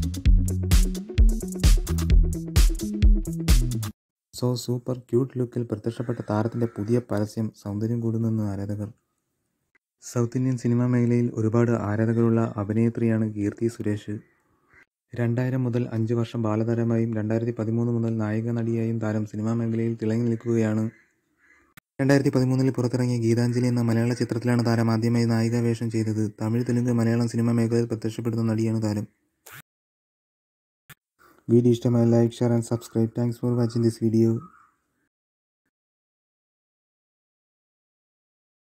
so super cute ലുക്കിൽ പ്രത്യക്ഷപ്പെട്ട താരത്തിൻ്റെ പുതിയ പരസ്യം സൗന്ദര്യം കൂടുന്നെന്ന് ആരാധകർ സൗത്ത് ഇന്ത്യൻ സിനിമാ മേഖലയിൽ ഒരുപാട് ആരാധകരുള്ള അഭിനേത്രിയാണ് കീർത്തി സുരേഷ് രണ്ടായിരം മുതൽ അഞ്ച് വർഷം ബാലതാരമായും രണ്ടായിരത്തി പതിമൂന്ന് മുതൽ നായിക നടിയായും താരം സിനിമാ മേഖലയിൽ തിളങ്ങി നിൽക്കുകയാണ് രണ്ടായിരത്തി പതിമൂന്നിൽ പുറത്തിറങ്ങിയ ഗീതാഞ്ജലി എന്ന മലയാള ചിത്രത്തിലാണ് താരം ആദ്യമായി നായിക വേഷം ചെയ്തത് തമിഴ് തെലുങ്ക് മലയാളം സിനിമാ മേഖലയിൽ പ്രത്യക്ഷപ്പെടുന്ന നടിയാണ് താരം വീഡിയോ ഇഷ്ടമായ like share and subscribe thanks for watching this video